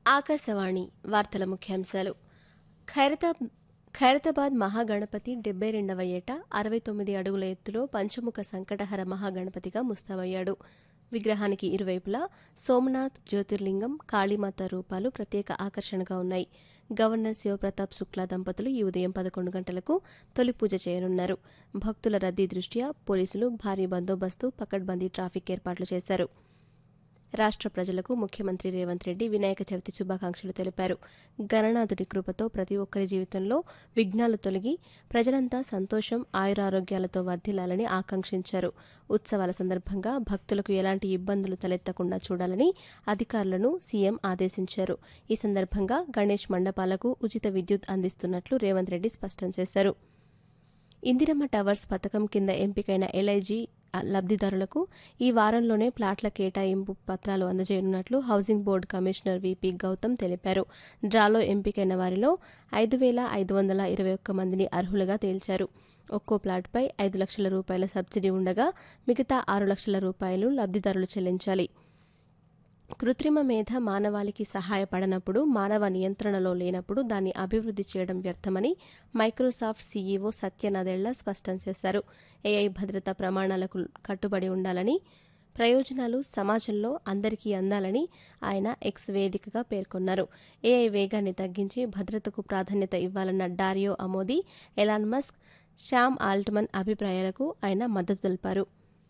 ఆకాశవాణి వార్తల ముఖ్యాంశాలు ఖైరతా ఖైరతాబాద్ మహాగణపతి డెబ్బై రెండవ ఏట అరవై తొమ్మిది అడుగుల ఎత్తులో పంచముఖ సంకటహర మహాగణపతిగా ముస్తావయ్యాడు విగ్రహానికి ఇరువైపులా సోమనాథ్ జ్యోతిర్లింగం కాళీమాత రూపాలు ప్రత్యేక ఆకర్షణగా ఉన్నాయి గవర్నర్ శివప్రతాప్ శుక్లా దంపతులు ఈ ఉదయం పదకొండు గంటలకు తొలి పూజ చేయనున్నారు భక్తుల రద్దీ దృష్ట్యా పోలీసులు భారీ బందోబస్తు పకడ్బందీ ట్రాఫిక్ ఏర్పాట్లు చేశారు రాష్ట్ర ప్రజలకు ముఖ్యమంత్రి రేవంత్ రెడ్డి వినాయక చవితి శుభాకాంక్షలు తెలిపారు గణనాథుడి కృపతో ప్రతి ఒక్కరి జీవితంలో విఘ్నాలు తొలగి ప్రజలంతా సంతోషం ఆయురారోగ్యాలతో వర్ధిల్లాలని ఆకాంక్షించారు ఉత్సవాల సందర్భంగా భక్తులకు ఎలాంటి ఇబ్బందులు తలెత్తకుండా చూడాలని అధికారులను సీఎం ఆదేశించారు ఈ సందర్భంగా గణేష్ మండపాలకు ఉచిత విద్యుత్ అందిస్తున్నట్లు రేవంత్ రెడ్డి స్పష్టం చేశారు ఇందిరమ్మ టవర్స్ పథకం కింద ఎంపికైన ఎల్ఐజీ లబ్ధిదారులకు ఈ వారంలోనే ప్లాట్ల కేటాయింపు పత్రాలు అందజేయనున్నట్లు housing board commissioner VP Gautam తెలిపారు డ్రాలో ఎంపికైన వారిలో ఐదు వేల ఐదు వందల ఇరవై ఒక్క మందిని అర్హులుగా తేల్చారు ఒక్కో ప్లాట్పై ఐదు లక్షల రూపాయల సబ్సిడీ ఉండగా మిగతా ఆరు లక్షల రూపాయలు లబ్ధిదారులు చెల్లించాలి కృత్రిమ మేధ మానవాళికి సహాయపడనప్పుడు మానవ నియంత్రణలో లేనప్పుడు దాన్ని అభివృద్ధి చేయడం వ్యర్థమని మైక్రోసాఫ్ట్ సీఈఓ సత్య నదెళ్ల స్పష్టం చేశారు ఏఐ భద్రతా ప్రమాణాలకు కట్టుబడి ఉండాలని ప్రయోజనాలు సమాజంలో అందరికీ అందాలని ఆయన ఎక్స్ వేదికగా పేర్కొన్నారు ఏఐ వేగాన్ని తగ్గించి భద్రతకు ప్రాధాన్యత ఇవ్వాలన్న Dario Amodei Elon Musk Sam Altman అభిప్రాయాలకు ఆయన మద్దతు తెలిపారు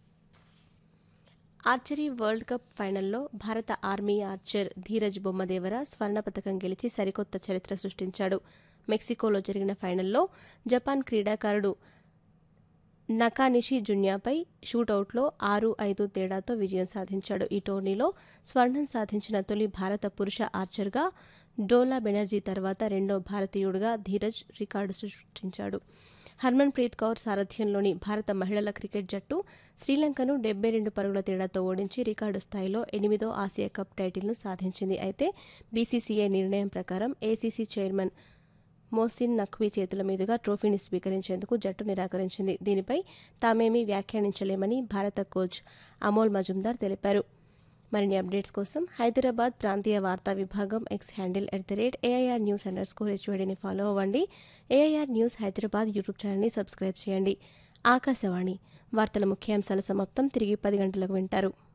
ఆర్చరీ వరల్డ్ కప్ ఫైనల్లో భారత ఆర్మీ ఆర్చర్ ధీరజ్ బొమ్మదేవర స్వర్ణ పథకం గెలిచి సరికొత్త చరిత్ర సృష్టించాడు మెక్సికోలో జరిగిన ఫైనల్లో జపాన్ క్రీడాకారుడు నకానిషి జున్యాపై షూటౌట్లో ఆరు ఐదు తేడాతో విజయం సాధించాడు ఈ టోర్నీలో స్వర్ణం సాధించిన తొలి భారత పురుష ఆర్చర్గా డోలా బెనర్జీ తర్వాత రెండో భారతీయుడిగా ధీరజ్ రికార్డు సృష్టించాడు హర్మన్ ప్రీత్ కౌర్ సారథ్యంలోని భారత మహిళల క్రికెట్ జట్టు శ్రీలంకను డెబ్బై రెండు పరుగుల తేడాతో ఓడించి రికార్డు స్థాయిలో ఎనిమిదో ఆసియా కప్ టైటిల్ను సాధించింది అయితే బీసీసీఐ నిర్ణయం ప్రకారం ఏసీసీ చైర్మన్ మోసిన్ నఖ్వీ చేతుల మీదుగా ట్రోఫీని స్వీకరించేందుకు జట్టు నిరాకరించింది దీనిపై తామేమీ వ్యాఖ్యానించలేమని భారత కోచ్ అమోల్ మజుందార్ తెలిపారు మరిన్ని అప్డేట్స్ కోసం హైదరాబాద్ ప్రాంతీయ వార్తా విభాగం X handle at the rate AIR news underscore హెచ్వడిని ఫాలో అవ్వండి ఏఐఆర్ న్యూస్ హైదరాబాద్ యూట్యూబ్ ఛానల్ని సబ్స్క్రైబ్ చేయండి ఆకాశవాణి వార్తల ముఖ్యాంశాల సమాప్తం తిరిగి పది గంటలకు వింటారు